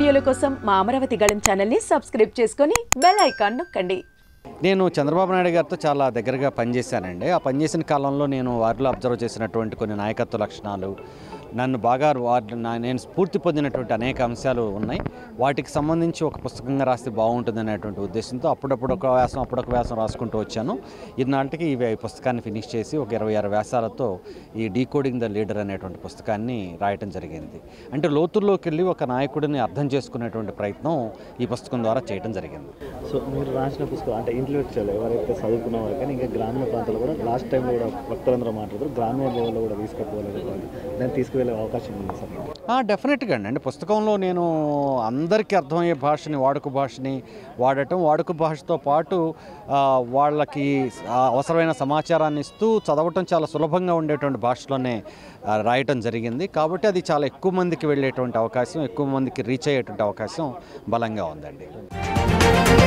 వీడియోల కోసం మా అమరావతి గళం ఛానల్ని సబ్స్క్రైబ్ చేసుకొని బెల్ ఐకాన్ నొక్కండి నేను చంద్రబాబు నాయుడు గారితో చాలా దగ్గరగా పనిచేశానండి ఆ పనిచేసిన కాలంలో నేను వారిలో అబ్జర్వ్ చేసినటువంటి కొన్ని నాయకత్వ లక్షణాలు నన్ను బాగా వారి నా- నేను స్ఫూర్తి పొందినటువంటి అనేక అంశాలు ఉన్నాయి వాటికి సంబంధించి ఒక పుస్తకంగా రాస్తే బాగుంటుంది అనేటువంటి ఉద్దేశంతో అప్పుడప్పుడు ఒక వ్యాసం అప్పుడొక వ్యాసం రాసుకుంటూ వచ్చాను ఇన్నాటికి ఈ ఈ పుస్తకాన్ని ఫినిష్ చేసి ఒక ఇరవై ఆరు వ్యాసాలతో ఈ డీకోడింగ్ ద లీడర్ అనేటువంటి పుస్తకాన్ని రాయటం జరిగింది అంటే లోతుల్లోకి వెళ్ళి ఒక నాయకుడిని అర్థం చేసుకునేటువంటి ప్రయత్నం ఈ పుస్తకం ద్వారా చేయడం జరిగింది సో మీరు రాసిన పుస్తకం అంటే ఇంటలెక్చువల్ ఎవరైతే చదువుకున్న వారు కానీ ఇంకా గ్రామీణ ప్రాంతాల్లో కూడా లాస్ట్ టైంలో కూడా భక్తులందరూ మాట్లాడుతారు గ్రామీణ లెవెల్లో కూడా తీసుకుపోలేదు దాన్ని తీసుకువెళ్ళే అవకాశం ఉంది సార్ డెఫినెట్గా అండి అంటే పుస్తకంలో నేను అందరికీ అర్థమయ్యే భాషని వాడుక భాషని వాడటం వాడుక భాషతో పాటు ఆ, వాళ్ళకి ఆ, అవసరమైన సమాచారాన్ని ఇస్తూ చదవటం చాలా సులభంగా ఉండేటువంటి భాషలోనే ఆ, రాయటం జరిగింది కాబట్టి అది చాలా ఎక్కువ మందికి వెళ్ళేటువంటి అవకాశం ఎక్కువ మందికి రీచ్ అయ్యేటువంటి అవకాశం బలంగా ఉందండి